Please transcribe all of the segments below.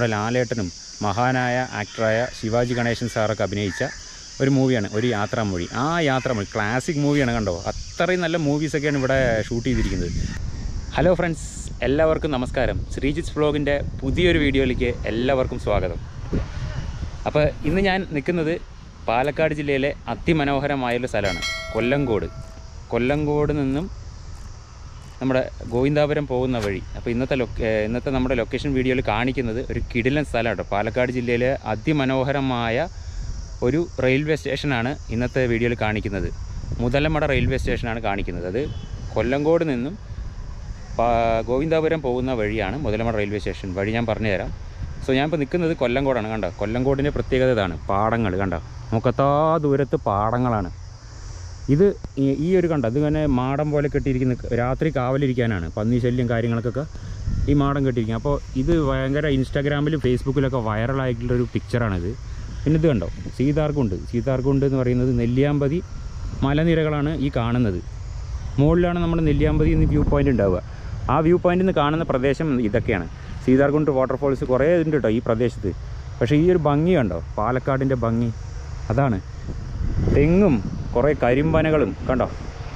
നമ്മുടെ ലാലേട്ടനും മഹാനായ ആക്ടറായ ശിവാജി ഗണേശൻ സാറൊക്കെ അഭിനയിച്ച ഒരു മൂവിയാണ് ഒരു യാത്രാമൊഴി ആ യാത്രാമൊഴി ക്ലാസിക് മൂവിയാണ് കണ്ടോ അത്രയും നല്ല മൂവീസൊക്കെയാണ് ഇവിടെ ഷൂട്ട് ചെയ്തിരിക്കുന്നത് ഹലോ ഫ്രണ്ട്സ് എല്ലാവർക്കും നമസ്കാരം ശ്രീജിത്ത് വ്ളോഗിൻ്റെ പുതിയൊരു വീഡിയോയിലേക്ക് എല്ലാവർക്കും സ്വാഗതം അപ്പോൾ ഇന്ന് ഞാൻ നിൽക്കുന്നത് പാലക്കാട് ജില്ലയിലെ അതിമനോഹരമായൊരു സ്ഥലമാണ് കൊല്ലങ്കോട് കൊല്ലങ്കോട് നിന്നും നമ്മുടെ ഗോവിന്ദാപുരം പോകുന്ന വഴി അപ്പോൾ ഇന്നത്തെ ലൊക്ക ഇന്നത്തെ നമ്മുടെ ലൊക്കേഷൻ വീഡിയോയിൽ കാണിക്കുന്നത് ഒരു കിടിലൻ സ്ഥലമാണ് കേട്ടോ പാലക്കാട് ജില്ലയിലെ അതിമനോഹരമായ ഒരു റെയിൽവേ സ്റ്റേഷനാണ് ഇന്നത്തെ വീഡിയോയിൽ കാണിക്കുന്നത് മുതലമട റെയിൽവേ സ്റ്റേഷനാണ് കാണിക്കുന്നത് അത് കൊല്ലങ്കോട് നിന്നും പാ- ഗോവിന്ദാപുരം പോകുന്ന വഴിയാണ് മുതലമട റെയിൽവേ സ്റ്റേഷൻ വഴി ഞാൻ പറഞ്ഞുതരാം സോ ഞാനിപ്പോൾ നിൽക്കുന്നത് കൊല്ലങ്കോടാണ് കണ്ടോ കൊല്ലങ്കോടിൻ്റെ പ്രത്യേകത ഇതാണ് പാടങ്ങൾ കണ്ടോ മുക്കത്താ ദൂരത്ത് പാടങ്ങളാണ് ഇത് ഈ- ഈ ഒരു കണ്ടോ ഇതിങ്ങനെ മാടം പോലെ കെട്ടിയിരിക്കുന്ന രാത്രി കാവലിരിക്കാനാണ് പന്നി ശല്യം കാര്യങ്ങൾക്കൊക്കെ ഈ മാടം കെട്ടിയിരിക്കുക അപ്പോൾ ഇത് ഭയങ്കര ഇൻസ്റ്റാഗ്രാമിലും ഫേസ്ബുക്കിലൊക്കെ വൈറലായിട്ടുള്ളൊരു പിക്ചറാണിത് പിന്നെ ഇത് കണ്ടോ സീതാർകുണ്ട് സീതാർകുണ്ട് എന്ന് പറയുന്നത് നെല്ലിയാമ്പതി മലനിരകളാണ് ഈ കാണുന്നത് മുകളിലാണ് നമ്മുടെ നെല്ലിയാമ്പതി എന്ന് വ്യൂ പോയിൻ്റ് ഉണ്ടാവുക ആ വ്യൂ പോയിന്റിൽ നിന്ന് കാണുന്ന പ്രദേശം ഇതൊക്കെയാണ് സീതാർകുണ്ട് വാട്ടർഫോൾസ് കുറേ ഉണ്ട് കേട്ടോ ഈ പ്രദേശത്ത് പക്ഷേ ഈ ഒരു ഭംഗി കണ്ടോ പാലക്കാടിൻ്റെ ഭംഗി അതാണ് തെങ്ങും കുറേ കരിമ്പനകളും കണ്ടോ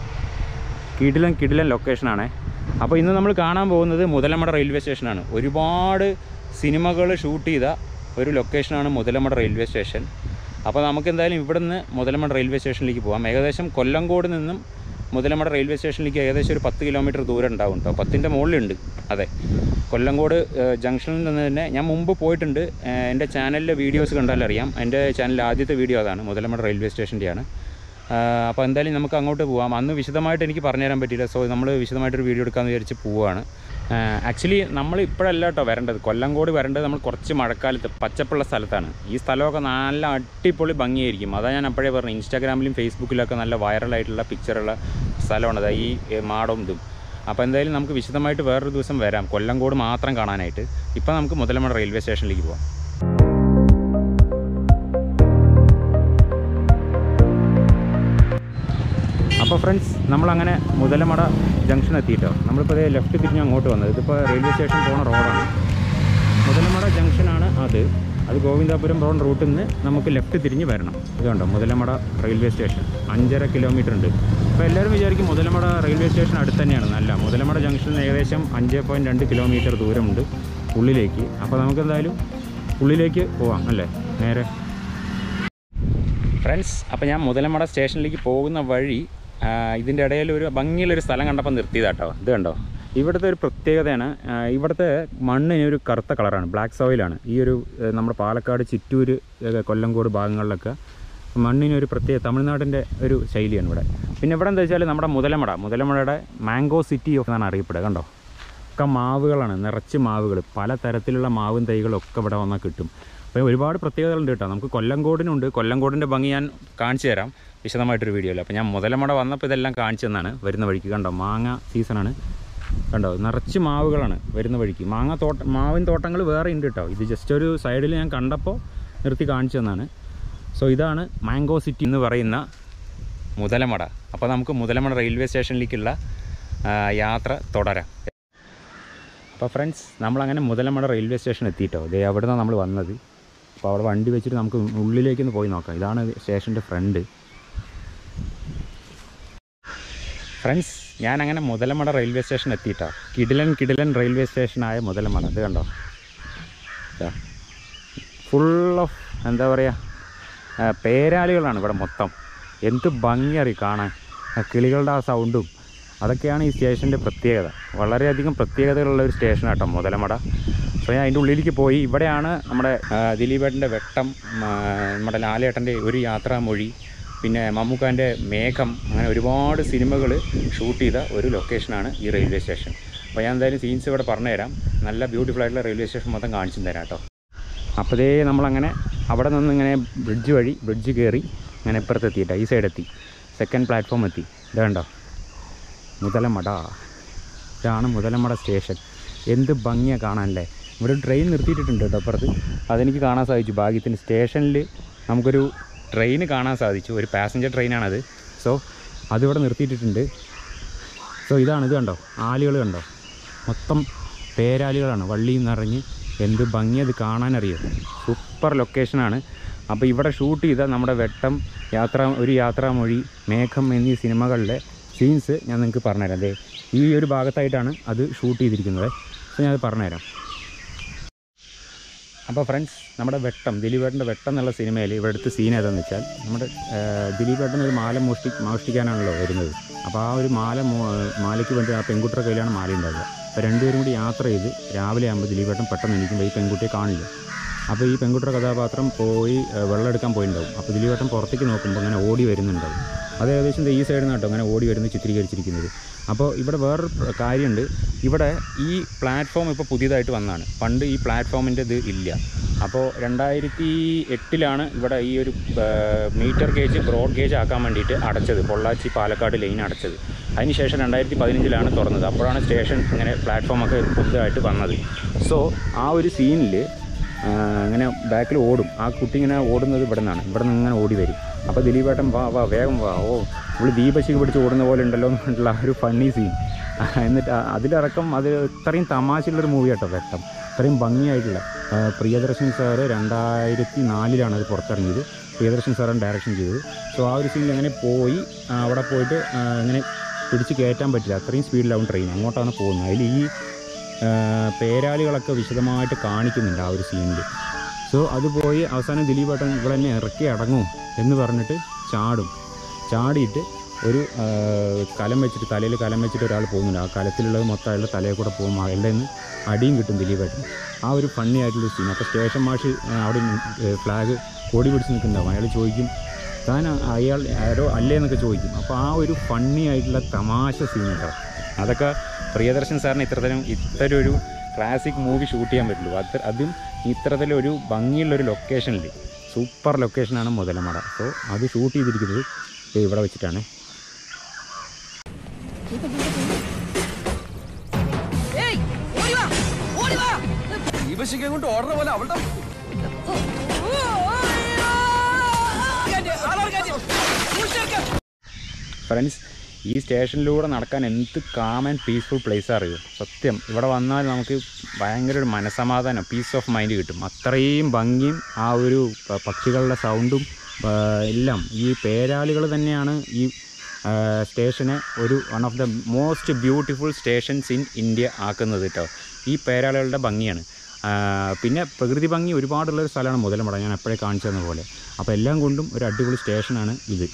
കിടിലൻ കിടിലൻ ലൊക്കേഷനാണേ അപ്പോൾ ഇന്ന് നമ്മൾ കാണാൻ പോകുന്നത് മുതലമട റെയിൽവേ സ്റ്റേഷനാണ് ഒരുപാട് സിനിമകൾ ഷൂട്ട് ചെയ്ത ഒരു ലൊക്കേഷനാണ് മുതലമട റെയിൽവേ സ്റ്റേഷൻ അപ്പോൾ നമുക്ക് എന്തായാലും ഇവിടുന്ന് മുതലമട റെയിൽവേ സ്റ്റേഷനിലേക്ക് പോകാം ഏകദേശം കൊല്ലങ്കോട് നിന്നും മുതലമട റെയിൽവേ സ്റ്റേഷനിലേക്ക് ഏകദേശം ഒരു പത്ത് കിലോമീറ്റർ ദൂരം ഉണ്ടാവും കേട്ടോ പത്തിൻ്റെ മുകളിലുണ്ട് അതെ കൊല്ലങ്കോട് ഏഹ്, ജംഗ്ഷനിൽ നിന്ന് തന്നെ ഞാൻ മുമ്പ് പോയിട്ടുണ്ട് ഏഹ്, എൻ്റെ ചാനലിലെ വീഡിയോസ് കണ്ടാൽ അറിയാം എൻ്റെ ചാനലിലെ ആദ്യത്തെ വീഡിയോ അതാണ് മുതലമട റെയിൽവേ സ്റ്റേഷൻ്റെയാണ് അപ്പോൾ എന്തായാലും നമുക്ക് അങ്ങോട്ട് പോവാം അന്ന് വിശദമായിട്ട് എനിക്ക് പറഞ്ഞുതരാൻ പറ്റിയില്ല സോ നമ്മൾ വിശദമായിട്ടൊരു വീഡിയോ എടുക്കാമെന്ന് വിചാരിച്ച് പോവുകയാണ് ആക്ച്വലി നമ്മൾ ഇപ്പോഴല്ല കേട്ടോ വരേണ്ടത് കൊല്ലങ്കോട് വരേണ്ടത് നമ്മൾ കുറച്ച് മഴക്കാലത്ത് പച്ചപ്പുള്ള സ്ഥലത്താണ് ഈ സ്ഥലമൊക്കെ നല്ല അടിപൊളി ഭംഗിയായിരിക്കും അതാ ഞാൻ അപ്പോഴേ പറഞ്ഞു ഇൻസ്റ്റാഗ്രാമിലും ഫേസ്ബുക്കിലൊക്കെ നല്ല വൈറലായിട്ടുള്ള പിക്ചറുള്ള സ്ഥലമാണ് അതാ ഈ ഏ, മാടവും ഇതും അപ്പോൾ എന്തായാലും നമുക്ക് വിശദമായിട്ട് വേറൊരു ദിവസം വരാം കൊല്ലങ്കോട് മാത്രം കാണാനായിട്ട് ഇപ്പോൾ നമുക്ക് മുതലമട റെയിൽവേ സ്റ്റേഷനിലേക്ക് പോവാം അപ്പോൾ ഫ്രണ്ട്സ് നമ്മളങ്ങനെ മുതലമട ജംഗ്ഷൻ എത്തിയിട്ടോ നമ്മളിപ്പോൾ ലെഫ്റ്റ് തിരിഞ്ഞ് അങ്ങോട്ട് വന്നത് ഇതിപ്പോൾ റെയിൽവേ സ്റ്റേഷൻ പോണ റോഡാണ് മുതലമട ജംഗ്ഷനാണ് അത് അത് ഗോവിന്ദാപുരം റോഡ് റൂട്ടിൽ നിന്ന് നമുക്ക് ലെഫ്റ്റ് തിരിഞ്ഞ് വരണം ഇതുണ്ടോ മുതലമട റെയിൽവേ സ്റ്റേഷൻ അഞ്ചര കിലോമീറ്റർ ഉണ്ട് അപ്പോൾ എല്ലാവരും വിചാരിക്കും മുതലമട റെയിൽവേ സ്റ്റേഷൻ അടുത്ത് തന്നെയാണ് നല്ല മുതലമട ജംഗ്ഷനിൽ നിന്ന് ഏകദേശം അഞ്ച് പോയിൻറ്റ് രണ്ട് കിലോമീറ്റർ ദൂരമുണ്ട് ഉള്ളിലേക്ക് അപ്പോൾ നമുക്ക് എന്തായാലും ഉള്ളിലേക്ക് പോവാം അല്ലേ നേരെ ഫ്രണ്ട്സ് അപ്പോൾ ഞാൻ മുതലമട സ്റ്റേഷനിലേക്ക് പോകുന്ന വഴി ആ, ഇതിൻ്റെ ഇടയിൽ ഒരു ഭംഗിയുള്ളൊരു സ്ഥലം കണ്ടപ്പോൾ നിർത്തിയതാട്ടോ ഇത് കണ്ടോ ഇവിടുത്തെ ഒരു പ്രത്യേകതയാണ് ആ, ഇവിടുത്തെ മണ്ണിന് ഒരു കറുത്ത കളറാണ് ബ്ലാക്ക് സോയിലാണ് ഈ ഒരു ഏ, നമ്മുടെ പാലക്കാട് ചിറ്റൂർ ഏ, കൊല്ലങ്കോട് ഭാഗങ്ങളിലൊക്കെ മണ്ണിന് ഒരു പ്രത്യേക തമിഴ്നാടിൻ്റെ ഒരു ശൈലിയാണ് ഇവിടെ പിന്നെ ഇവിടെ എന്താ വെച്ചാൽ നമ്മുടെ മുതലമട മുതലമടയുടെ മാംഗോ സിറ്റി ഓഫ് എന്നാണ് അറിയപ്പെടുക കണ്ടോ ഒക്കെ മാവുകളാണ് നിറച്ച് മാവുകൾ പല തരത്തിലുള്ള മാവും തൈകളും ഒക്കെ ഇവിടെ വന്നാൽ കിട്ടും അപ്പോൾ ഒരുപാട് പ്രത്യേകതകളുണ്ട് കേട്ടോ നമുക്ക് കൊല്ലങ്കോടിനുണ്ട് കൊല്ലങ്കോടിൻ്റെ ഭംഗി ഞാൻ കാണിച്ചു തരാം വിശദമായിട്ടൊരു വീഡിയോയിൽ അപ്പോൾ ഞാൻ മുതലമട വന്നപ്പോൾ ഇതെല്ലാം കാണിച്ചു തന്നാണ് വരുന്ന വഴിക്ക് കണ്ടോ മാങ്ങ സീസണാണ് കണ്ടോ നിറച്ച് മാവുകളാണ് വരുന്ന വഴിക്ക് മാങ്ങ തോട്ട മാവിൻ തോട്ടങ്ങൾ വേറെ ഉണ്ട് കേട്ടോ ഇത് ജസ്റ്റ് ഒരു സൈഡിൽ ഞാൻ കണ്ടപ്പോൾ നിർത്തി കാണിച്ചു തന്നാണ് സോ ഇതാണ് മാംഗോ സിറ്റി എന്ന് പറയുന്ന മുതലമട അപ്പോൾ നമുക്ക് മുതലമട റെയിൽവേ സ്റ്റേഷനിലേക്കുള്ള ആ, യാത്ര തുടരാം അപ്പോൾ ഫ്രണ്ട്സ് നമ്മളങ്ങനെ മുതലമട റെയിൽവേ സ്റ്റേഷൻ എത്തിയിട്ടോ ദേ അവിടെ നിന്നാണ് നമ്മൾ വന്നത് അപ്പോൾ അവിടെ വണ്ടി വെച്ചിട്ട് നമുക്ക് ഉള്ളിലേക്ക് ഒന്ന് പോയി നോക്കാം ഇതാണ് സ്റ്റേഷൻ്റെ ഫ്രണ്ട് ഫ്രണ്ട്സ് ഞാൻ അങ്ങനെ മുതലമട റെയിൽവേ സ്റ്റേഷൻ എത്തിയിട്ടോ കിടിലൻ കിടിലൻ റെയിൽവേ സ്റ്റേഷനായ മുതലമട ഇത് കണ്ടോ ഫുൾ ഓഫ് എന്താ പറയുക പേരാലുകളാണ് ഇവിടെ മൊത്തം എന്ത് ഭംഗിയറി കാണാൻ ആ കിളികളുടെ ആ സൗണ്ടും അതൊക്കെയാണ് ഈ സ്റ്റേഷൻ്റെ പ്രത്യേകത വളരെയധികം പ്രത്യേകതകളുള്ള ഒരു സ്റ്റേഷനാട്ടോ മുതലമട അപ്പോൾ ഞാൻ അതിൻ്റെ ഉള്ളിലേക്ക് പോയി ഇവിടെയാണ് നമ്മുടെ ആ, ദിലീപേട്ടൻ്റെ വെട്ടം ആ, നമ്മുടെ ലാലേട്ടൻ്റെ ഒരു യാത്രാമൊഴി പിന്നെ മമ്മൂക്കാൻ്റെ മേഘം അങ്ങനെ ഒരുപാട് സിനിമകൾ ഷൂട്ട് ചെയ്ത ഒരു ലൊക്കേഷനാണ് ഈ റെയിൽവേ സ്റ്റേഷൻ അപ്പോൾ ഞാൻ എന്തായാലും സീൻസ് ഇവിടെ പറഞ്ഞുതരാം നല്ല ബ്യൂട്ടിഫുൾ ആയിട്ടുള്ള റെയിൽവേ സ്റ്റേഷൻ മൊത്തം കാണിച്ചു തരാം കേട്ടോ അപ്പോഴേ നമ്മളങ്ങനെ അവിടെ നിന്ന് ഇങ്ങനെ ബ്രിഡ്ജ് വഴി ബ്രിഡ്ജ് കയറി ഇങ്ങനെ ഇപ്പുറത്ത് എത്തിയിട്ടാ ഈ സൈഡ് എത്തി സെക്കൻഡ് പ്ലാറ്റ്ഫോം എത്തി ഇതുണ്ടോ മുതലമട ഇതാണ് മുതലമട സ്റ്റേഷൻ എന്ത് ഭംഗിയാണ് കാണാനല്ലേ ഇവിടെ ഒരു ട്രെയിൻ നിർത്തിയിട്ടുണ്ട് കേട്ടോ അപ്പുറത്ത് അതെനിക്ക് കാണാൻ സാധിച്ചു ഭാഗ്യത്തിന് സ്റ്റേഷനിൽ നമുക്കൊരു ട്രെയിൻ കാണാൻ സാധിച്ചു ഒരു പാസഞ്ചർ ട്രെയിനാണത് സോ അതിവിടെ നിർത്തിയിട്ടിട്ടുണ്ട് സോ ഇതാണ് ഇത് കണ്ടോ ആലുകൾ കണ്ടോ മൊത്തം പേരാലുകളാണ് വള്ളിയിൽ നിറഞ്ഞ് എന്ത് ഭംഗി അത് കാണാനറിയോ സൂപ്പർ ലൊക്കേഷനാണ് അപ്പോൾ ഇവിടെ ഷൂട്ട് ചെയ്ത നമ്മുടെ വെട്ടം യാത്ര ഒരു യാത്രാമൊഴി മേഘം എന്നീ സിനിമകളിലെ സീൻസ് ഞാൻ നിങ്ങൾക്ക് പറഞ്ഞുതരാം അതെ ഈ ഒരു ഭാഗത്തായിട്ടാണ് അത് ഷൂട്ട് ചെയ്തിരിക്കുന്നത് അപ്പോൾ ഞാനത് പറഞ്ഞുതരാം അപ്പോൾ ഫ്രണ്ട്സ് നമ്മുടെ വെട്ടം ദിലീപേട്ടൻ്റെ വെട്ടം എന്നുള്ള സിനിമയിൽ ഇവിടെ അടുത്ത് സീൻ ഏതാണെന്ന് വെച്ചാൽ നമ്മുടെ ആ, ദിലീപേട്ടൻ ഒരു മാല മോഷ്ടി മോഷ്ടിക്കാനാണല്ലോ വരുന്നത് അപ്പോൾ ആ ഒരു മാല മോ- മാലയ്ക്ക് വേണ്ടി ആ പെൺകുട്ടിയുടെ കയ്യിലാണ് മാല ഉണ്ടാവുക അപ്പോൾ രണ്ടുപേരും കൂടി യാത്ര ചെയ്ത് രാവിലെ ആകുമ്പോൾ ദിലീപേട്ടൻ പെട്ടെന്ന് എണീക്കുമ്പോൾ ഈ പെൺകുട്ടിയെ കാണില്ല അപ്പോൾ ഈ പെൺകുട്ടിയുടെ കഥാപാത്രം പോയി ആ, വെള്ളം എടുക്കാൻ പോയിട്ടുണ്ടാവും അപ്പോൾ ദിലീപേട്ടൻ പുറത്തേക്ക് നോക്കുമ്പോൾ അങ്ങനെ ഓടി വരുന്നുണ്ടാവും അത് ഏകദേശം ദേ ഈ സൈഡിൽ നിന്ന് കേട്ടോ അങ്ങനെ ഓടി വരുന്നത് ചിത്രീകരിച്ചിരിക്കുന്നത് അപ്പോൾ ഇവിടെ വേറൊരു പ്ര- കാര്യമുണ്ട് ഇവിടെ ഈ പ്ലാറ്റ്ഫോം ഇപ്പോൾ പുതിയതായിട്ട് വന്നതാണ് പണ്ട് ഈ പ്ലാറ്റ്ഫോമിൻ്റെ ഇത് ഇല്ല അപ്പോൾ രണ്ടായിരത്തി എട്ടിലാണ് ഇവിടെ ഈ ഒരു മീറ്റർ ഗേജ് ബ്രോഡ് ഗേജ് ആക്കാൻ വേണ്ടിയിട്ട് അടച്ചത് പൊള്ളാച്ചി പാലക്കാട് ലൈൻ അടച്ചത് അതിനുശേഷം രണ്ടായിരത്തി പതിനഞ്ചിലാണ് തുറന്നത് അപ്പോഴാണ് സ്റ്റേഷൻ ഇങ്ങനെ പ്ലാറ്റ്ഫോമൊക്കെ പുതുതായിട്ട് വന്നത് സോ ആ ഒരു സീനിൽ ഇങ്ങനെ ബാക്കിൽ ഓടും ആ കുട്ടി ഇങ്ങനെ ഓടുന്നത് ഇവിടെ നിന്നാണ് ഇവിടെ നിന്ന് ഇങ്ങനെ ഓടി വരും അപ്പോൾ ദിലീപേട്ടൻ വാ വാ വേഗം വാ ഓ ഇവിടെ ദീപശിക്ക് പിടിച്ച് ഓടുന്ന പോലെ ഉണ്ടല്ലോ എന്ന് പറഞ്ഞിട്ടുള്ള ആ ഒരു ഫണ്ണി സീൻ എന്നിട്ട് ആ- അതിലടക്കം അത് ഇത്രയും തമാശയുള്ളൊരു മൂവി കേട്ടോ വെട്ടം ഇത്രയും ഭംഗിയായിട്ടുള്ള ആ, പ്രിയദർശൻ സാറ് രണ്ടായിരത്തി നാലിലാണ് അത് പുറത്തിറങ്ങിയത് പ്രിയദർശൻ സാറാണ് ഡയറക്ഷൻ ചെയ്തത് സോ ആ ഒരു സീനിൽ അങ്ങനെ പോയി ആ, അവിടെ പോയിട്ട് ആ, ഇങ്ങനെ പിടിച്ച് കയറ്റാൻ പറ്റില്ല അത്രയും സ്പീഡിലാവും ട്രെയിൻ അങ്ങോട്ടാണ് പോകുന്നത് അതിൽ ഈ ആ, പേരാളികളൊക്കെ വിശദമായിട്ട് കാണിക്കുന്നുണ്ട് ആ ഒരു സീനിൽ സോ അത് പോയി അവസാനം ദിലീപേട്ടൻ ഇവിടെ തന്നെ ഇറക്കി അടങ്ങും എന്ന് പറഞ്ഞിട്ട് ചാടും ചാടിയിട്ട് ഒരു ആ, കലം വെച്ചിട്ട് തലയിൽ കലം വെച്ചിട്ട് ഒരാൾ പോകുന്നുണ്ട് ആ കലത്തിലുള്ളത് മൊത്തം അയാളുടെ തലയിൽ കൂടെ പോകും അയാളുടെ നിന്ന് അടിയും കിട്ടും ദിലീപേട്ടൻ ആ ഒരു ഫണ്ണി ആയിട്ടുള്ള സീൻ അപ്പോൾ സ്റ്റേഷൻ മാഷ് ആ, അവിടെ ഫ്ലാഗ് കൊടി പിടിച്ച് നിൽക്കുന്നുണ്ടാവും അയാൾ ചോദിക്കും താൻ അയാൾ ആരോ അല്ലേ എന്നൊക്കെ ചോദിക്കും അപ്പോൾ ആ ഒരു ഫണ്ണി ആയിട്ടുള്ള തമാശ സീൻ കേട്ടോ അതൊക്കെ പ്രിയദർശൻ സാറിന് ഇത്തരത്തിലും ഇത്തരം ഒരു ക്ലാസിക് മൂവി ഷൂട്ട് ചെയ്യാൻ പറ്റുള്ളൂ അത് അതും ഇത്തരത്തിലൊരു ഭംഗിയുള്ളൊരു ലൊക്കേഷനിൽ സൂപ്പർ ലൊക്കേഷനാണ് മുതലമട സോ അത് ഷൂട്ട് ചെയ്തിരിക്കുന്നത് ദേ ഇവിടെ വെച്ചിട്ടാണ് ഏയ് ഓടി വാ ഓടി വാ ദീപശിക്ക് അങ്ങോട്ട് ഓർഡർ പോലെ അവളുടെ ഫ്രണ്ട്സ് ഈ സ്റ്റേഷനിലൂടെ നടക്കാൻ എന്ത് കാം ആൻഡ് പീസ്ഫുൾ പ്ലേസ് അറിയോ സത്യം ഇവിടെ വന്നാൽ നമുക്ക് ഭയങ്കര ഒരു മനസമാധാനം പീസ് ഓഫ് മൈൻഡ് കിട്ടും അത്രയും ഭംഗിയും ആ ഒരു പ- പക്ഷികളുടെ സൗണ്ടും ആ, എല്ലാം ഈ പേരാളികൾ തന്നെയാണ് ഈ ആ, സ്റ്റേഷനെ ഒരു one of the most beautiful stations in India ആക്കുന്നത് കേട്ടോ ഈ പേരാളികളുടെ ഭംഗിയാണ് ആ, പിന്നെ പ്രകൃതി ഭംഗി ഒരുപാടുള്ളൊരു സ്ഥലമാണ് മുതലമട ഞാൻ എപ്പോഴേ കാണിച്ചു തന്ന പോലെ അപ്പോൾ എല്ലാം കൊണ്ടും ഒരു അടിപൊളി സ്റ്റേഷനാണ് ഇത്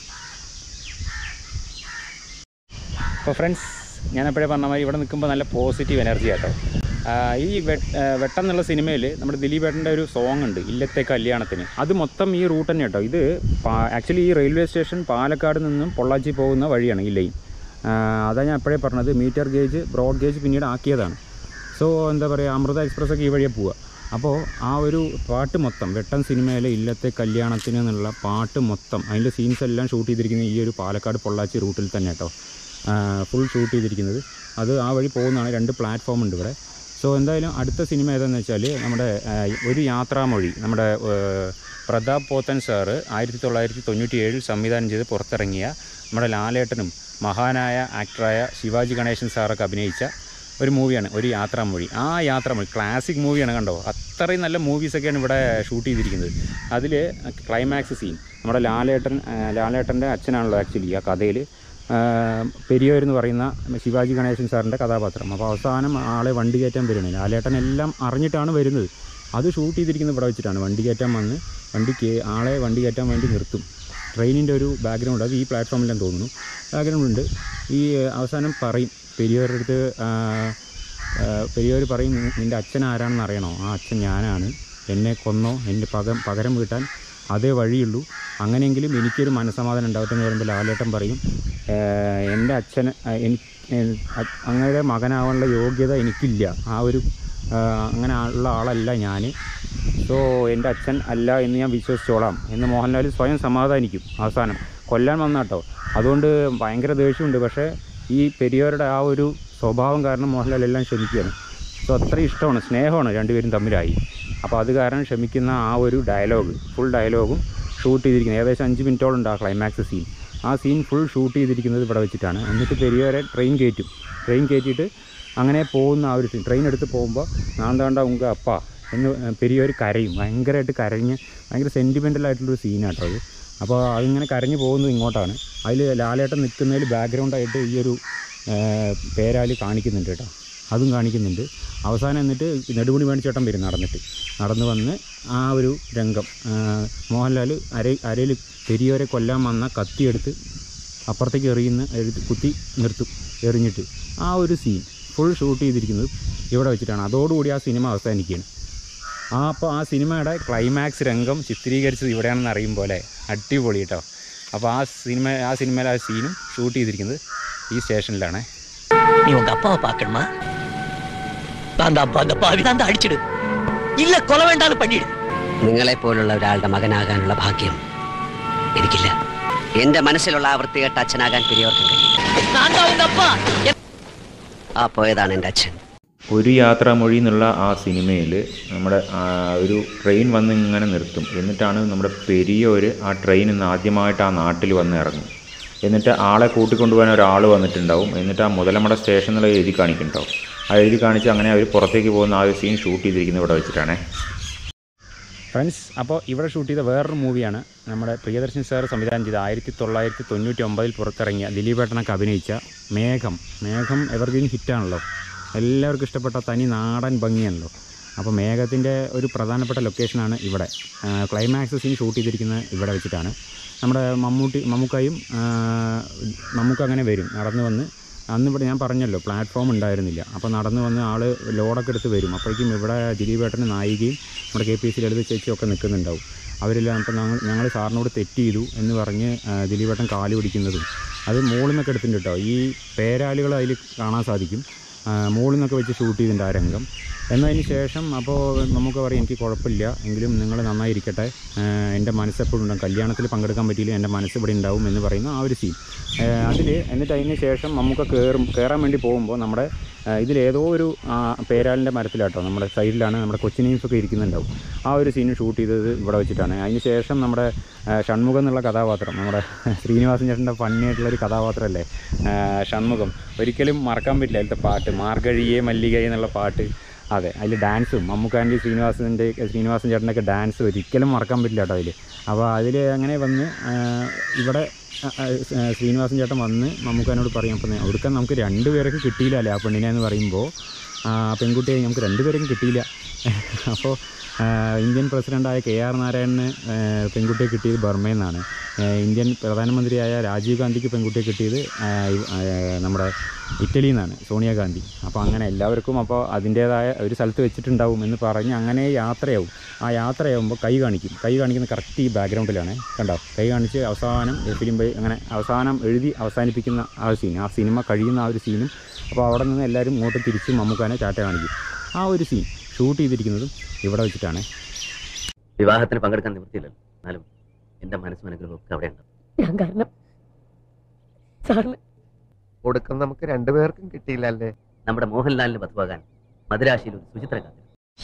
അപ്പോൾ ഫ്രണ്ട്സ് ഞാൻ എപ്പോഴേ പറഞ്ഞ മാതിരി ഇവിടെ നിൽക്കുമ്പോൾ നല്ല പോസിറ്റീവ് എനർജി ആട്ടോ ആ, ഈ വെ- ആ, വെട്ടം എന്നുള്ള സിനിമയിൽ നമ്മുടെ ദിലീപേട്ടൻ്റെ ഒരു സോങ് ഉണ്ട് ഇല്ലത്തെ കല്യാണത്തിന് അത് മൊത്തം ഈ റൂട്ട് തന്നെ കേട്ടോ ഇത് ആക്ച്വലി ഈ റെയിൽവേ സ്റ്റേഷൻ പാലക്കാട് നിന്നും പൊള്ളാച്ചി പോകുന്ന വഴിയാണ് ഈ ലൈൻ അതാണ് ഞാൻ എപ്പോഴേ പറഞ്ഞത് മീറ്റർ ഗേജ് ബ്രോഡ് ഗേജ് പിന്നീട് ആക്കിയതാണ് സോ എന്താ പറയുക അമൃത എക്സ്പ്രസ് ഒക്കെ ഈ വഴിയെ പോവുക അപ്പോൾ ആ ഒരു പാട്ട് മൊത്തം വെട്ടം സിനിമയിലെ ഇല്ലത്തെ കല്യാണത്തിന് എന്നുള്ള പാട്ട് മൊത്തം അതിൻ്റെ സീൻസ് എല്ലാം ഷൂട്ട് ചെയ്തിരിക്കുന്നത് ഈ ഒരു പാലക്കാട് പൊള്ളാച്ചി റൂട്ടിൽ തന്നെ കേട്ടോ ഫുൾ ഷൂട്ട് ചെയ്തിരിക്കുന്നത് അത് ആ വഴി പോകുന്നതാണ് രണ്ട് പ്ലാറ്റ്ഫോം ഉണ്ട് ഇവിടെ സോ എന്തായാലും അടുത്ത സിനിമ ഏതാണെന്ന് വെച്ചാൽ നമ്മുടെ ആ, ഒരു യാത്രാമൊഴി നമ്മുടെ ആ, പ്രതാപ് പോത്തൻ സാറ് ആയിരത്തി തൊള്ളായിരത്തി തൊണ്ണൂറ്റി ഏഴിൽ സംവിധാനം ചെയ്ത് പുറത്തിറങ്ങിയ നമ്മുടെ ലാലേട്ടനും മഹാനായ ആക്ടറായ ശിവാജി ഗണേശൻ സാറൊക്കെ അഭിനയിച്ച ഒരു മൂവിയാണ് ഒരു യാത്രാമൊഴി ആ യാത്രാമൊഴി ക്ലാസിക് മൂവിയാണ് കണ്ടോ അത്രയും നല്ല മൂവീസൊക്കെയാണ് ഇവിടെ ഷൂട്ട് ചെയ്തിരിക്കുന്നത് അതിൽ ക്ലൈമാക്സ് സീൻ നമ്മുടെ ലാലേട്ടൻ ആ, ലാലേട്ടൻ്റെ അച്ഛനാണല്ലോ ആക്ച്വലി ആ കഥയിൽ പെരിയോർ എന്ന് പറയുന്ന ശിവാജി ഗണേശൻ സാറിൻ്റെ കഥാപാത്രം അപ്പോൾ അവസാനം ആളെ വണ്ടി കയറ്റാൻ വരുന്നത് ലാലേട്ടൻ എല്ലാം അറിഞ്ഞിട്ടാണ് വരുന്നത് അത് ഷൂട്ട് ചെയ്തിരിക്കുന്നത് ഇവിടെ വെച്ചിട്ടാണ് വണ്ടി കയറ്റാൻ വന്ന് വണ്ടി കേ ആളെ വണ്ടി കയറ്റാൻ വേണ്ടി നിർത്തും ട്രെയിനിൻ്റെ ഒരു ബാക്ക്ഗ്രൗണ്ട് അത് ഈ പ്ലാറ്റ്ഫോമിലെന്ന് തോന്നുന്നു ബാക്ക്ഗ്രൗണ്ട് ഉണ്ട് ഈ അവസാനം പറയും പെരിയോരുടെ അടുത്ത് ആ, ആ, പെരിയോർ പറയും "നി- നിൻ്റെ അച്ഛൻ ആരാണെന്ന് അറിയണോ ആ അച്ഛൻ ഞാനാണ് എന്നെ കൊന്നോ എൻ്റെ പകം പകരം വീട്ടാൻ അതേ വഴിയുള്ളൂ അങ്ങനെയെങ്കിലും എനിക്കൊരു മനസ്സമാധാനം ഉണ്ടാവട്ടെ എന്ന് പറയുമ്പോൾ ലാലേട്ടൻ പറയും "ഏഹ്, എൻ്റെ അച്ഛൻ എനിക്ക് അങ്ങനെ മകനാവാനുള്ള യോഗ്യത എനിക്കില്ല ആ ഒരു ആ, അങ്ങനെ ഉള്ള ആളല്ല ഞാൻ സോ എൻ്റെ അച്ഛൻ അല്ല എന്ന് ഞാൻ വിശ്വസിച്ചോളാം എന്ന് മോഹൻലാൽ സ്വയം സമാധാനിക്കും അവസാനം കൊല്ലാൻ വന്നാട്ടോ അതുകൊണ്ട് ഭയങ്കര ദേഷ്യമുണ്ട് പക്ഷേ ഈ പെരിയോരുടെ ആ ഒരു സ്വഭാവം കാരണം മോഹൻലാൽ എല്ലാം ക്ഷമിക്കുകയാണ് സോ അത്ര ഇഷ്ടമാണ് സ്നേഹമാണ് രണ്ടുപേരും തമ്മിലായി അപ്പോൾ അത് കാരണം ക്ഷമിക്കുന്ന ആ ഒരു ഡയലോഗ് ഫുൾ ഡയലോഗും ഷൂട്ട് ചെയ്തിരിക്കുന്നത് ഏകദേശം അഞ്ച് മിനിറ്റോളം ഉണ്ട് ആ ക്ലൈമാക്സ് സീൻ ആ സീൻ ഫുൾ ഷൂട്ട് ചെയ്തിരിക്കുന്നത് ഇവിടെ വെച്ചിട്ടാണ് എന്നിട്ട് പെരിയോരെ ട്രെയിൻ കയറ്റും ട്രെയിൻ കയറ്റിയിട്ട് അങ്ങനെ പോകുന്ന ആ ഒരു സീൻ ട്രെയിൻ എടുത്ത് പോകുമ്പോൾ ഞാൻ താണ്ട ഉങ്ക അപ്പ എന്ന് പെരിയോർ കരയും ഭയങ്കരമായിട്ട് കരഞ്ഞ് ഭയങ്കര സെൻറ്റിമെൻ്റൽ ആയിട്ടുള്ളൊരു സീനാട്ടോ അത് അപ്പോൾ അതിങ്ങനെ കരഞ്ഞു പോകുന്നത് ഇങ്ങോട്ടാണ് അതിൽ ലാലേട്ടൻ നിൽക്കുന്നതിൽ ബാക്ക്ഗ്രൗണ്ടായിട്ട് ഈ ഒരു പേരാല് കാണിക്കുന്നുണ്ട് കേട്ടോ അതും കാണിക്കുന്നുണ്ട് അവസാനം എന്നിട്ട് നെടുമുടി മേടിച്ചേട്ടൻ വരും നടന്നിട്ട് നടന്നു വന്ന് ആ ഒരു രംഗം ആ, മോഹൻലാൽ അര അരയിൽ പെരിയോരെ കൊല്ലാൻ വന്ന കത്തിയെടുത്ത് അപ്പുറത്തേക്ക് എറിയുന്ന എടുത്ത് കുത്തി നിർത്തും എറിഞ്ഞിട്ട് ആ ഒരു സീൻ ഫുൾ ഷൂട്ട് ചെയ്തിരിക്കുന്നത് ഇവിടെ വെച്ചിട്ടാണ് അതോടുകൂടി ആ സിനിമ അവസാനിക്കുകയാണ് ആ അപ്പോൾ ആ സിനിമയുടെ ക്ലൈമാക്സ് രംഗം ചിത്രീകരിച്ചത് ഇവിടെയാണെന്ന് അറിയും പോലെ അടിപൊളി കേട്ടോ അപ്പോൾ ആ സിനിമ ആ സിനിമയിലെ ആ സീനും ഷൂട്ട് ചെയ്തിരിക്കുന്നത് ഈ സ്റ്റേഷനിലാണ് நீ உங்க அப்பாவை பார்க்கணுமா நான் தான் அப்பா அந்த பாவி தான் தான் அடிச்சிடு இல்ல கொலை வேண்டாலும் பண்ணிடு നിങ്ങളെ പോലുള്ള ഒരാളുടെ മകനാകാനുള്ള ഭാഗ്യം എനിക്കില്ല എന്റെ മനസ്സിലുള്ള ആ വൃത്തികെട്ട അച്ഛനാകാൻ പെരിയവർക്കും കഴിയും நான் தான் உங்க அப்பா ആ പോയതാണ് എൻ്റെ അച്ഛൻ ഒരു യാത്രാമൊഴി എന്നുള്ള ആ സിനിമയിൽ നമ്മുടെ ആ, ഒരു ട്രെയിൻ വന്ന് ഇങ്ങനെ നിർത്തും എന്നിട്ടാണ് നമ്മുടെ പെരിയൊരു ആ ട്രെയിൻ ഇന്ന് ആദ്യമായിട്ട് ആ നാട്ടിൽ വന്ന് ഇറങ്ങും എന്നിട്ട് ആളെ കൂട്ടിക്കൊണ്ടുപോകാൻ ഒരാൾ വന്നിട്ടുണ്ടാവും എന്നിട്ട് ആ മുതലമട സ്റ്റേഷൻ എന്നുള്ള എഴുതി കാണിക്കുന്നുണ്ടാവും ആ എഴുതി കാണിച്ച് അങ്ങനെ അവർ പുറത്തേക്ക് പോകുന്ന ആ ഒരു സീൻ ഷൂട്ട് ചെയ്തിരിക്കുന്നത് ഇവിടെ വെച്ചിട്ടാണേ ഫ്രണ്ട്സ് അപ്പോൾ ഇവിടെ ഷൂട്ട് ചെയ്ത വേറൊരു മൂവിയാണ് നമ്മുടെ പ്രിയദർശൻ സാർ സംവിധാനം ചെയ്ത ആയിരത്തി തൊള്ളായിരത്തി തൊണ്ണൂറ്റി ഒമ്പതിൽ പുറത്തിറങ്ങിയ ദിലീപേട്ടനൊക്കെ അഭിനയിച്ച മേഘം മേഘം എവർഗ്രീൻ ഹിറ്റാണല്ലോ എല്ലാവർക്കും ഇഷ്ടപ്പെട്ട തനി നാടൻ ഭംഗിയാണല്ലോ അപ്പോൾ മേഘത്തിൻ്റെ ഒരു പ്രധാനപ്പെട്ട ലൊക്കേഷനാണ് ഇവിടെ ക്ലൈമാക്സ് സീൻ ഷൂട്ട് ചെയ്തിരിക്കുന്നത് ഇവിടെ വെച്ചിട്ടാണ് നമ്മുടെ മമ്മൂട്ടി മമ്മൂക്കായും ആ, മമ്മൂക്ക അങ്ങനെ വരും നടന്നു വന്ന് അന്ന് ഇവിടെ ഞാൻ പറഞ്ഞല്ലോ പ്ലാറ്റ്ഫോം ഉണ്ടായിരുന്നില്ല അപ്പോൾ നടന്നു വന്ന് ആൾ ലോഡൊക്കെ എടുത്ത് വരും അപ്പോഴേക്കും ഇവിടെ ദിലീപേട്ടന് നായികയും നമ്മുടെ കെ പി എസ് ലളിത ചേച്ചിയൊക്കെ നിൽക്കുന്നുണ്ടാവും അവരെല്ലാം അപ്പോൾ ഞങ്ങൾ ഞങ്ങൾ സാറിനോട് തെറ്റ് ചെയ്തു എന്ന് പറഞ്ഞ് ആ, ദിലീപേട്ടൻ കാല് പിടിക്കുന്നതും അത് മുകളിൽ നിന്നൊക്കെ എടുത്തിട്ടുണ്ട് കേട്ടോ ഈ പേരാലുകൾ അതിൽ കാണാൻ സാധിക്കും ആ, മുകളിൽ നിന്നൊക്കെ വെച്ച് ഷൂട്ട് ചെയ്തിട്ടുണ്ട് ആ രംഗം എന്നതിന് ശേഷം അപ്പോൾ നമുക്ക് പറയും എനിക്ക് കുഴപ്പമില്ല എങ്കിലും നിങ്ങൾ നന്നായിരിക്കട്ടെ ആഹ് എൻ്റെ മനസ്സെപ്പോഴും ഉണ്ടാകും കല്യാണത്തിൽ പങ്കെടുക്കാൻ പറ്റിയില്ല എൻ്റെ മനസ്സ് ഇവിടെ ഉണ്ടാവും എന്ന് പറയുന്ന ആ ഒരു സീൻ അതിൽ എന്നിട്ട് അതിന് ശേഷം നമുക്ക് കയറും കയറാൻ വേണ്ടി പോകുമ്പോൾ നമ്മുടെ ആഹ് ഇതിലേതോ ഒരു ആ, പേരാലിൻ്റെ മരത്തിലാട്ടോ നമ്മുടെ സൈഡിലാണ് നമ്മുടെ കൊച്ചിനീംസൊക്കെ ഇരിക്കുന്നുണ്ടാവും ആ ഒരു സീൻ ഷൂട്ട് ചെയ്തത് ഇവിടെ വെച്ചിട്ടാണ് അതിന് ശേഷം നമ്മുടെ ആഹ് ഷൺമുഖം എന്നുള്ള കഥാപാത്രം നമ്മുടെ ശ്രീനിവാസൻ ചേട്ടൻ്റെ ഫണ്ണിയായിട്ടുള്ളൊരു കഥാപാത്രമല്ലേ ആഹ് ഷൺമുഖം ഒരിക്കലും മറക്കാൻ പറ്റില്ല അതിലത്തെ പാട്ട് മാർഗഴിയെ മല്ലിക എന്നുള്ള പാട്ട് അതെ അതിൽ ഡാൻസും മമ്മൂക്കാൻ്റെ ശ്രീനിവാസൻ്റെ ശ്രീനിവാസൻ ചേട്ടൻ്റെയൊക്കെ ഡാൻസ് ഒരിക്കലും മറക്കാൻ പറ്റില്ല കേട്ടോ അതിൽ അപ്പോൾ അതിൽ അങ്ങനെ വന്ന് ആ, ഇവിടെ ആ, ആ, ശ്രീനിവാസൻ ചേട്ടൻ വന്ന് മമ്മൂക്കാനോട് പറയും അപ്പം അവിടുത്തെ നമുക്ക് രണ്ട് പേരൊക്കെ കിട്ടിയില്ല അല്ലേ ആ പെണ്ണിനെ എന്ന് പറയുമ്പോൾ ആ പെൺകുട്ടിയെ നമുക്ക് രണ്ടുപേരും കിട്ടിയില്ല അപ്പോൾ ഇന്ത്യൻ പ്രസിഡൻ്റായ കെ ആർ നാരായണന് ആ, പെൺകുട്ടിയെ കിട്ടിയത് ബർമയിൽ നിന്നാണ് ആ, ഇന്ത്യൻ പ്രധാനമന്ത്രിയായ രാജീവ് ഗാന്ധിക്ക് പെൺകുട്ടിയെ കിട്ടിയത് ആ, ഇവ- ആ, നമ്മുടെ ഇറ്റലിയിൽ നിന്നാണ് സോണിയാഗാന്ധി അപ്പോൾ അങ്ങനെ എല്ലാവർക്കും അപ്പോൾ അതിൻ്റേതായ ഒരു സ്ഥലത്ത് വെച്ചിട്ടുണ്ടാവും എന്ന് പറഞ്ഞ് അങ്ങനെ യാത്രയാവും ആ യാത്രയാവുമ്പോൾ കൈ കാണിക്കും കൈ കാണിക്കുന്ന കറക്റ്റ് ഈ ബാക്ക്ഗ്രൗണ്ടിലാണ് കണ്ടോ കൈ കാണിച്ച് അവസാനം ഫിലിം അങ്ങനെ അവസാനം എഴുതി അവസാനിപ്പിക്കുന്ന ആ ഒരു സീൻ ആ സിനിമ കഴിയുന്ന ആ ഒരു സീനും അപ്പോൾ അവിടെ നിന്ന് എല്ലാവരും ഇങ്ങോട്ട് തിരിച്ച് മമ്മൂക്കാനെ ചാട്ട കാണിക്കും ആ ഒരു സീൻ ഷൂട്ട് ചെയ്തിരിക്കുന്നതും ഇവിടെ വെച്ചിട്ടാണ് വിവാഹത്തിന് പങ്കെടുക്കാൻ നിവൃത്തിയില്ലല്ലോ എന്നാലും എന്റെ മനസ്സും അനുഗ്രഹവും ഒക്കെ അവിടെ ഉണ്ട് ഞാൻ കാരണം സാറിന് ഒടുക്കം നമുക്ക് രണ്ടുപേർക്കും കിട്ടിയില്ല അല്ലേ നമ്മുടെ മോഹൻലാലിന് വധുവാകാൻ മദിരാശിയിൽ ഒരു സുചിത്ര കാത്തിരുന്നു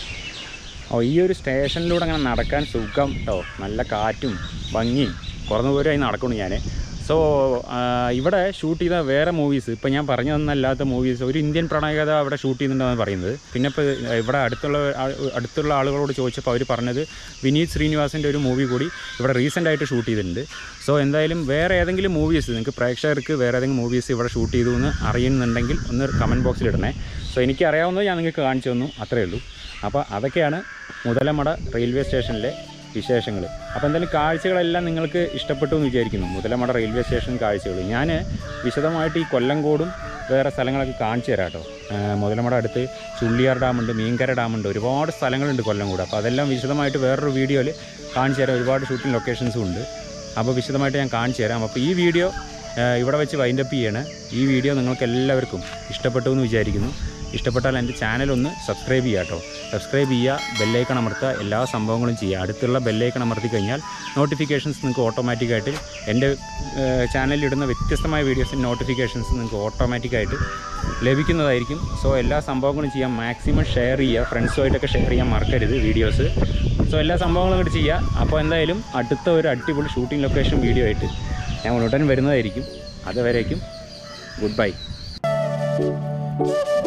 ഓ ഈ ഒരു സ്റ്റേഷനിലൂടെ അങ്ങനെ നടക്കാൻ സുഖം കേട്ടോ നല്ല കാറ്റും ഭംഗിയും കുറഞ്ഞ ദൂരമായി നടക്കുന്നു ഞാൻ സോ ഇവിടെ ഷൂട്ട് ചെയ്ത വേറെ മൂവീസ് ഇപ്പം ഞാൻ പറഞ്ഞു തന്നല്ലാത്ത മൂവീസ് ഒരു ഇന്ത്യൻ പ്രണയകഥ അവിടെ ഷൂട്ട് ചെയ്യുന്നുണ്ടെന്നാണ് പറയുന്നത് പിന്നെ ഇപ്പോൾ ഇവിടെ അടുത്തുള്ള ആ- അടുത്തുള്ള ആളുകളോട് ചോദിച്ചപ്പോൾ അവർ പറഞ്ഞത് വിനീത് ശ്രീനിവാസിൻ്റെ ഒരു മൂവി കൂടി ഇവിടെ റീസെൻ്റ് ആയിട്ട് ഷൂട്ട് ചെയ്തിട്ടുണ്ട് സോ എന്തായാലും വേറെ ഏതെങ്കിലും മൂവീസ് നിങ്ങൾക്ക് പ്രേക്ഷകർക്ക് വേറെ ഏതെങ്കിലും മൂവീസ് ഇവിടെ ഷൂട്ട് ചെയ്തു എന്ന് അറിയുന്നുണ്ടെങ്കിൽ ഒന്ന് കമൻറ്റ് ബോക്സിൽ ഇടണേ സോ എനിക്ക് അറിയാവുന്നത് ഞാൻ നിങ്ങൾക്ക് കാണിച്ചു തന്നു അത്രയേ ഉള്ളൂ അപ്പോൾ അതൊക്കെയാണ് മുതലമട റെയിൽവേ സ്റ്റേഷനിലെ വിശേഷങ്ങൾ അപ്പോൾ എന്തായാലും കാഴ്ചകളെല്ലാം നിങ്ങൾക്ക് ഇഷ്ടപ്പെട്ടു എന്ന് വിചാരിക്കുന്നു മുതലമട റെയിൽവേ സ്റ്റേഷൻ കാഴ്ചകൾ ഞാൻ വിശദമായിട്ട് ഈ കൊല്ലങ്കോടും വേറെ സ്ഥലങ്ങളൊക്കെ കാണിച്ചു തരാം കേട്ടോ മുതലമട അടുത്ത് ചുള്ളിയാർ ഡാമുണ്ട് മീൻകര ഡാമുണ്ട് ഒരുപാട് സ്ഥലങ്ങളുണ്ട് കൊല്ലങ്കോട് അപ്പോൾ അതെല്ലാം വിശദമായിട്ട് വേറൊരു വീഡിയോയിൽ കാണിച്ചു തരാം ഒരുപാട് ഷൂട്ടിംഗ് ലൊക്കേഷൻസും ഉണ്ട് അപ്പോൾ വിശദമായിട്ട് ഞാൻ കാണിച്ചു തരാം അപ്പോൾ ഈ വീഡിയോ ആ, ഇവിടെ വെച്ച് വൈൻഡപ്പ് ചെയ്യാണ് ഈ വീഡിയോ നിങ്ങൾക്ക് എല്ലാവർക്കും ഇഷ്ടപ്പെട്ടു എന്ന് വിചാരിക്കുന്നു ഇഷ്ടപ്പെട്ടാൽ എൻ്റെ ചാനൽ ഒന്ന് സബ്സ്ക്രൈബ് ചെയ്യുക കേട്ടോ സബ്സ്ക്രൈബ് ചെയ്യുക ബെല്ലൈക്കൺ അമർത്തുക എല്ലാ സംഭവങ്ങളും ചെയ്യുക അടുത്തുള്ള ബെല്ലൈക്കൺ അമർത്തി കഴിഞ്ഞാൽ നോട്ടിഫിക്കേഷൻസ് നിങ്ങൾക്ക് ഓട്ടോമാറ്റിക്കായിട്ട് എൻ്റെ ചാനലിൽ ഇടുന്ന വ്യത്യസ്തമായ വീഡിയോസിൻ്റെ നോട്ടിഫിക്കേഷൻസ് നിങ്ങൾക്ക് ഓട്ടോമാറ്റിക്കായിട്ട് ലഭിക്കുന്നതായിരിക്കും സോ എല്ലാ സംഭവങ്ങളും ചെയ്യാൻ മാക്സിമം ഷെയർ ചെയ്യുക ഫ്രണ്ട്സുമായിട്ടൊക്കെ ഷെയർ ചെയ്യാൻ മറക്കരുത് വീഡിയോസ് സോ എല്ലാ സംഭവങ്ങളും കൂടി ചെയ്യുക അപ്പോൾ എന്തായാലും അടുത്ത ഒരു അടിപൊളി ഷൂട്ടിംഗ് ലൊക്കേഷൻ വീഡിയോ ആയിട്ട് ഞാൻ ഉടൻ വരുന്നതായിരിക്കും അതുവരേക്കും ഗുഡ് ബൈ